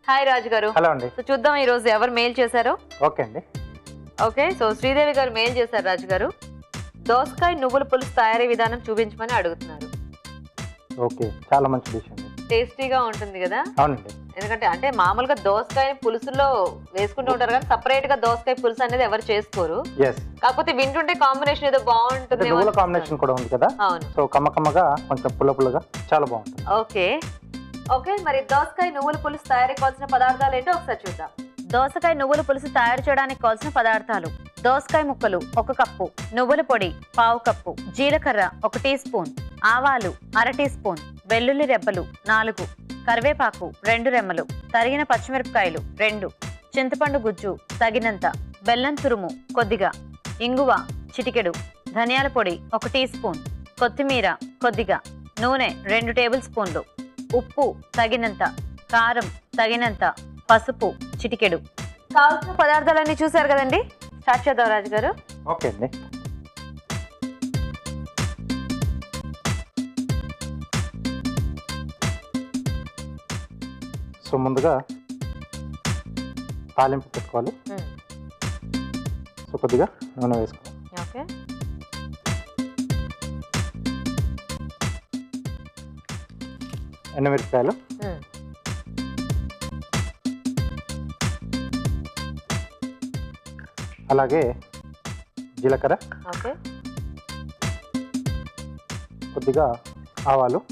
Hi రాజు గారు hello అండి so చూద్దాం ఈ రోజు ఎవరు మెయిల్ చేశారో ఓకే అండి ఓకే సో శ్రీదేవి గారు మెయిల్ చేశారు రాజు గారు దోసకాయ నువ్వుల పులుసు తయారీ విధానం చూపించమని అడుగుతున్నారు ఓకే చాలా మంచి డిష్ అండి టేస్టీగా ఉంటుంది కదా అవునండి ఎందుకంటే అంటే మామూలుగా దోసకాయ పులుసులో వేసుకుంటూ ఉంటారు కానీ సపరేట్ గా దోసకాయ పులుసు అనేది ఎవరు చేసుకోరు ఎస్ కాకపోతే వింటుంటే కాంబినేషన్ ఏదో అంటే బాగుంటుంది నువ్వుల కాంబినేషన్ కూడా ఉంది కదా అవును సో కమ్మ కమ్మగా కొంచెం పుల్ల పుల్లగా చాలా బాగుంటుంది ఓకే ఓకే మరి దోసకాయ నువ్వుల పులుసు తయారీ కావాల్సిన పదార్థాలు ఏంటో ఒకసారి చూద్దాం దోసకాయ నువ్వుల పులుసు తయారు చేయడానికి కావాల్సిన పదార్థాలు దోసకాయ ముక్కలు ఒక కప్పు నువ్వుల పొడి పావు కప్పు జీలకర్ర ఒక టీ స్పూన్ ఆవాలు అర టీ స్పూన్ వెల్లుల్లి రెబ్బలు నాలుగు కరివేపాకు రెండు రెమ్మలు తరిగిన పచ్చిమిరపకాయలు రెండు చింతపండు గుజ్జు తగినంత బెల్లం తురుము కొద్దిగా ఇంగువ చిటికెడు ధనియాల పొడి ఒక టీ స్పూన్ కొత్తిమీర కొద్దిగా నూనె రెండు టేబుల్ స్పూన్లు ఉప్పు తగినంత కారం తగినంత పసుపు చిటికెడు కావాల్సిన పదార్థాలన్నీ చూసారు కదండి స్టార్ట్ చేద్దాం రాజు గారు ఓకే అండి సో ముందుగా తాలింపు పెట్టుకోవాలి సో కొద్దిగా నూనె వేసుకోవాలి ఓకే ఎండుమిరపకాయలు అలాగే జీలకర్ర ఓకే కొద్దిగా ఆవాలు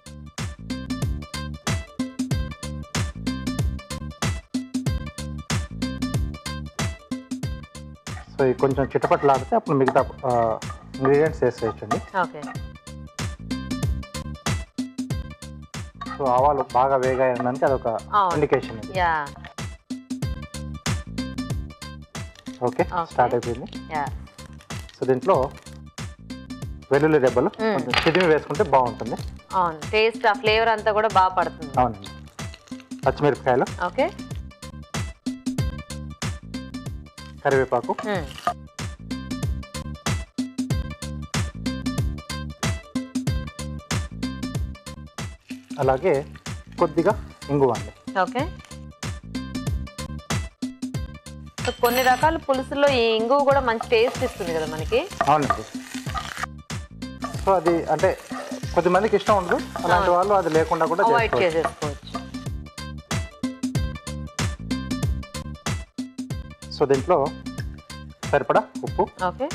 సో ఇవి కొంచెం చిటపట్లాడితే అప్పుడు మిగతా ఇంగ్రీడియంట్స్ వేసేయచ్చండి ఓకే సో ఆవాలు బాగా వేగాయడానికి అదొక అవును. ఇండికేషన్ ఇది యా ఓకే Okay. స్టార్ట్ అయిపోయింది యా సో దీంట్లో వెల్లుల్లి రెబ్బలు Mm. కొంచెం చిదిమి వేసుకుంటే బాగుంటుంది అవును టేస్ట్ ఆ ఫ్లేవర్ అంతా కూడా బాగా పడుతుంది అవునండి పచ్చిమిరపకాయలు ఓకే కరివేపాకు అలాగే కొద్దిగా ఇంగువ అండి ఓకే సో కొన్ని రకాల పులుసుల్లో ఈ ఇంగువ కూడా మంచి టేస్ట్ ఇస్తుంది కదా మనకి అవునండి సో అది అంటే కొద్దిమందికి ఇష్టం ఉండదు అలాంటి వాళ్ళు అది లేకుండా కూడా అవాయిడ్ చేసుకోవచ్చు చేసేసుకోవచ్చు సో దీంట్లో సరిపడా ఉప్పు ఓకే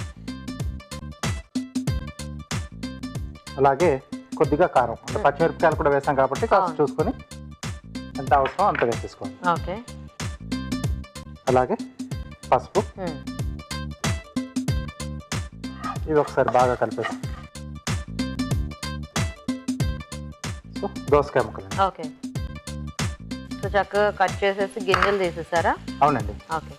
అలాగే కొద్దిగా కారం అంటే పచ్చిమిరపకాయలు కూడా వేసాం కాబట్టి కాస్త అవును. చూసుకొని ఎంత అవసరం అంత వేసేసుకోండి ఓకే అలాగే పసుపు ఇవి ఒకసారి బాగా కలిపేసి సో దోసకాయ ముక్కలు ఓకే సో చక్కగా కట్ చేసేసి గింజలు తీసేసారా అవునండి ఓకే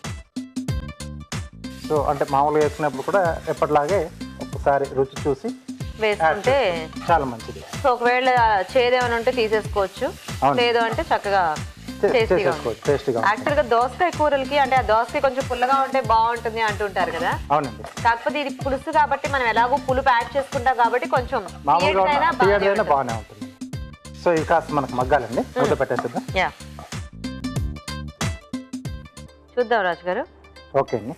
సో అంటే మామూలుగా వేసుకున్నప్పుడు కూడా ఎప్పటిలాగే ఒకసారి రుచి చూసి యాడ్ వేసుకుంటే చేసుకోండి. చాలా మంచిది సో ఒకవేళ చేదేమైనా ఉంటే తీసేసుకోవచ్చు అవును. లేదు అంటే చక్కగా చే- టేస్టీగా ఉంటుంది చేసేసుకోవచ్చు టేస్టీగా ఉంటుంది యాక్చువల్గా దోసకాయ కూరలకి అంటే ఆ దోసకాయ కొంచెం పుల్లగా ఉంటే బాగుంటుంది అంటుంటారు కదా అవునండి కాకపోతే ఇది పులుసు కాబట్టి మనం ఎలాగో పులుపు యాడ్ చేసుకుంటాం కాబట్టి కొంచెం మామూలుగా తీయటిదైనా ఉన్న- బాగానే తీయటిదైనా ఉంటుంది. బాగానే ఉంటుంది సో ఇవి కాస్త మనకు మగ్గాలండి మూత పెట్టేసిద్దాం యా చూద్దాం రాజు గారు ఓకే అండి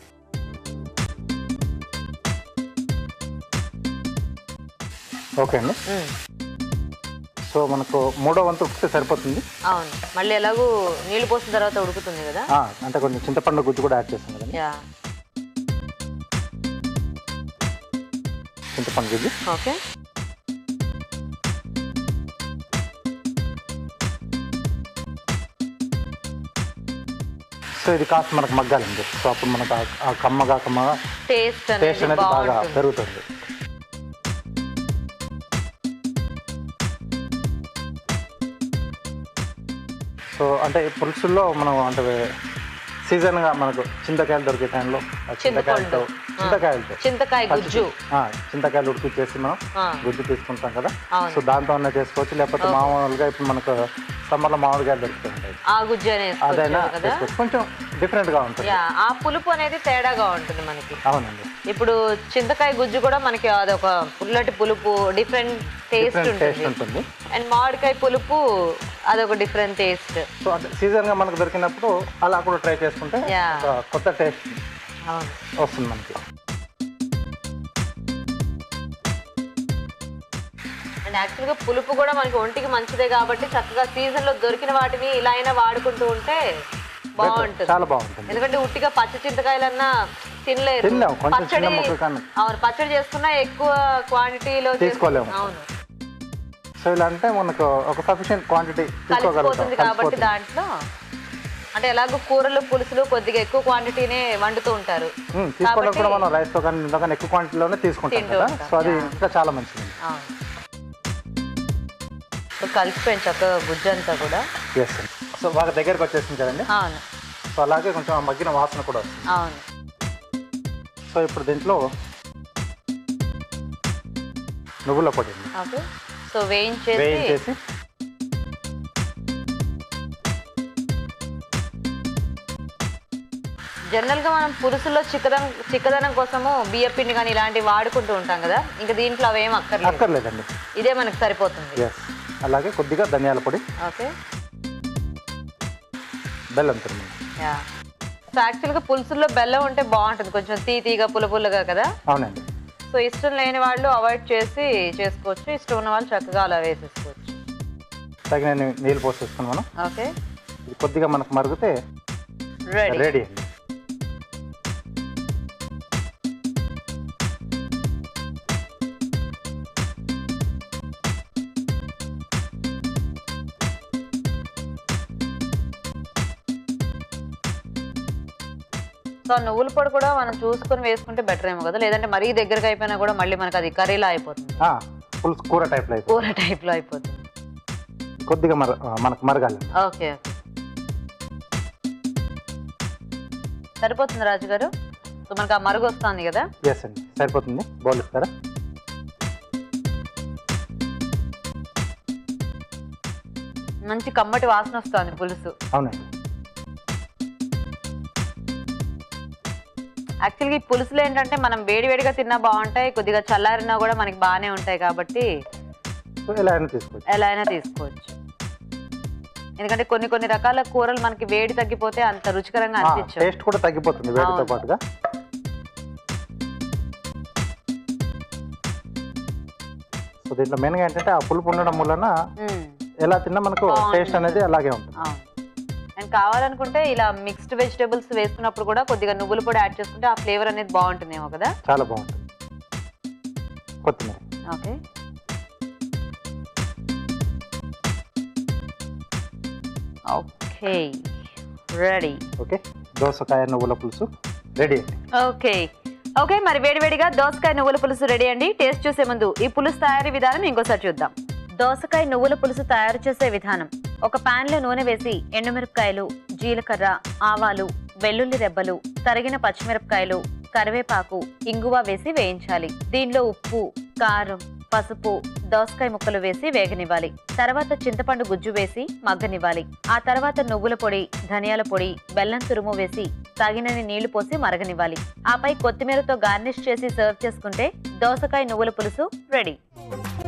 ఓకే అండి మ్మ్. సో మనకు మూడో వంతు ఉప్పితే సరిపోతుంది అవును మళ్ళీ ఎలాగూ నీళ్లు పోసిన తర్వాత ఉడుకుతుంది కదా ఆ, అంటే కొంచెం చింతపండు గుజ్జు కూడా యాడ్ చేస్తాం కదండి యా చింతపండు గుజ్జు ఓకే సో ఇది కాస్త మనకు మగ్గాలండి సో అప్పుడు మనకు ఆ- ఆ కమ్మగా కమ్మగా టేస్ట్ టేస్ట్ అనేది అనేది బాగా బాగుంటుంది పెరుగుతుంది సో అంటే ఈ పులుసుల్లో మనం అంటే సీజన్గా మనకు చింతకాయలు దొరికే టైంలో ఆ చింతకాయలతో చింతపండు. ఆ. చింతకాయలతో చింతకాయ గుజ్జు ఆ, చింతకాయలు ఉడికిచ్చేసి మనం ఆ, గుజ్జు తీసుకుంటాం కదా అవును. సో దాంతో అన్న చేసుకోవచ్చు లేకపోతే మామూలుగా ఇప్పుడు మనకు సమ్మర్లో మామిడికాయలు దొరుకుతుంటాయి ఆ గుజ్జు అనేది అదైనా వేసుకోవచ్చు కదా చేసుకోవచ్చు కొంచెం డిఫరెంట్గా ఉంటుంది యా ఆ పులుపు అనేది తేడాగా ఉంటుంది మనకి అవునండి ఇప్పుడు చింతకాయ గుజ్జు కూడా మనకి అదొక పుల్లటి పులుపు డిఫరెంట్ టేస్ట్ డిఫరెంట్ టేస్ట్ ఉంటుంది ఉంటుంది అండ్ మామిడికాయ పులుపు అదొక డిఫరెంట్ టేస్ట్ సో అంటే సీజన్గా మనకు దొరికినప్పుడు అలా కూడా ట్రై చేసుకుంటే Yeah. ఒక కొత్త టేస్ట్ అవును వస్తుంది మనకి అండ్ యాక్చువల్గా పులుపు కూడా మనకి ఒంటికి మంచిదే కాబట్టి చక్కగా సీజన్ లో దొరికిన వాటిని ఇలా అయినా వాడుకుంటూ ఉంటే బాగుంటుంది చాలా బాగుంటుంది ఎందుకంటే ఉట్టిగా పచ్చ చింతకాయలన్నా తినలేరు తినలేము, కొంచెం పచ్చడి చిన్న ముక్క కన్నా. అవును పచ్చడి చేసుకున్నా ఎక్కువ క్వాంటిటీలో తీసుకోలేము. అవును సో ఇలా అంటే మనకు ఒక సఫిషియెంట్ క్వాంటిటీ కలిసిపోతుంది తీసుకోగలుగుతాం కాబట్టి కలిసిపోతుంది. దాంట్లో అంటే ఎలాగో కూరలు పులుసులు కొద్దిగా ఎక్కువ క్వాంటిటీనే వండుతూ ఉంటారు ఉమ్, తీసుకోవడం కూడా కాబట్టి- మనం రైస్తో కానీ ఇందులో కానీ ఎక్కువ క్వాంటిటీలోనే తీసుకుంటాం తింటూ కదా ఉంటాం, సో అది yeah. ఇంకా చాలా మంచిది అవును ఇప్పుడు కలిసిపోయింది చక్కగా గుజ్జు అంతా కూడా ఎస్ అండి సో బాగా దగ్గరికి వచ్చేసింది కదండి అవును సో అలాగే కొంచెం ఆ మగ్గిన వాసన కూడా వస్తుంది అవును సో ఇప్పుడు దీంట్లో నువ్వుల పొడి అండి. ఓకే సో వేయించేసి వేయించేసి జనరల్ గా మనం పురుసులో చిక్కదనం చిక్కదనం కోసము బియ్య పిండి కానీ ఇలాంటివి వాడుకుంటూ ఉంటాం కదా ఇంకా దీంట్లో అవేం అక్కర్లేదు అక్కర్లేదండి ఇదే మనకు సరిపోతుంది ఎస్ అలాగే కొద్దిగా ధనియాల పొడి ఓకే బెల్లం తురుము యా సో యాక్చువల్గా పులుసుల్లో బెల్లం ఉంటే బాగుంటుంది కొంచెం తీ తీగా పుల్ల పుల్లగా కదా అవునండి సో ఇష్టం లేని వాళ్ళు అవాయిడ్ చేసి చేసుకోవచ్చు ఇష్టం ఉన్న వాళ్ళు చక్కగా అలా వేసేసుకోవచ్చు తగిన నీళ్ళు పోసేసుకుని మనం ఓకే ఇది కొద్దిగా మనకు మరిగితే రెడీ రెడీ అండి సో నువ్వుల పొడి కూడా మనం చూసుకొని వేసుకుంటే బెటర్ ఏమో కదా లేదంటే మరీ దగ్గరకు అయిపోయినా కూడా మళ్ళీ మనకి అది కర్రీలా అయిపోతుంది ఆ, పులుసు కూర టైప్లో అయితే కూర టైప్లో అయిపోతుంది కొద్దిగా మర ఆ, మనకు మరగాలి ఓకే ఓకే సరిపోతుంది రాజు గారు సో మనకు ఆ మరుగు వస్తుంది కదా ఎస్ అండి సరిపోతుంది బౌల్ ఇస్తారా మంచి కమ్మటి వాసన వస్తుంది పులుసు అవునండి యాక్చువల్గా ఈ పులుసులు ఏంటంటే మనం వేడివేడిగా తిన్నా బాగుంటాయి కొద్దిగా చల్లారినా కూడా మనకి బాగానే ఉంటాయి కాబట్టి సో ఇలా అయినా తీసుకోవచ్చు ఎలా అయినా తీసుకోవచ్చు ఎందుకంటే కొన్ని కొన్ని రకాల కూరలు మనకి వేడి తగ్గిపోతే అంత రుచికరంగా అనిపించవు టేస్ట్ కూడా తగ్గిపోతుంది వేడితో అవును. పాటుగా సో దీంట్లో మెయిన్గా ఏంటంటే ఆ పులుపు ఉండడం వలన మ్మ్. ఎలా తిన్నా మనకు బాగుంటుంది. టేస్ట్ అనేది అలాగే ఉంటుంది అవును అండ్ కావాలనుకుంటే ఇలా మిక్స్డ్ వెజిటేబుల్స్ వేసుకున్నప్పుడు కూడా కొద్దిగా నువ్వులు కూడా యాడ్ చేసుకుంటే ఆ ఫ్లేవర్ అనేది బాగుంటుందేమో కదా చాలా బాగుంటుంది కొత్తిమీర ఓకే ఓకే రెడీ ఓకే దోసకాయ నువ్వుల పులుసు రెడీ అండి ఓకే ఓకే మరి వేడివేడిగా దోసకాయ నువ్వుల పులుసు రెడీ అండి టేస్ట్ చూసే ముందు ఈ పులుసు తయారీ విధానం ఇంకోసారి చూద్దాం దోసకాయ నువ్వుల పులుసు తయారు చేసే విధానం ఒక పాన్ లో నూనె వేసి ఎండుమిరపకాయలు జీలకర్ర ఆవాలు వెల్లుల్లి రెబ్బలు తరిగిన పచ్చిమిరపకాయలు కరివేపాకు ఇంగువ వేసి వేయించాలి దీనిలో ఉప్పు కారం పసుపు దోసకాయ ముక్కలు వేసి వేగనివ్వాలి తర్వాత చింతపండు గుజ్జు వేసి మగ్గనివ్వాలి ఆ తర్వాత నువ్వుల పొడి ధనియాల పొడి బెల్లం తురుము వేసి తగినన్ని నీళ్లు పోసి మరగనివ్వాలి ఆపై కొత్తిమీరతో గార్నిష్ చేసి సర్వ్ చేసుకుంటే దోసకాయ నువ్వుల పులుసు రెడీ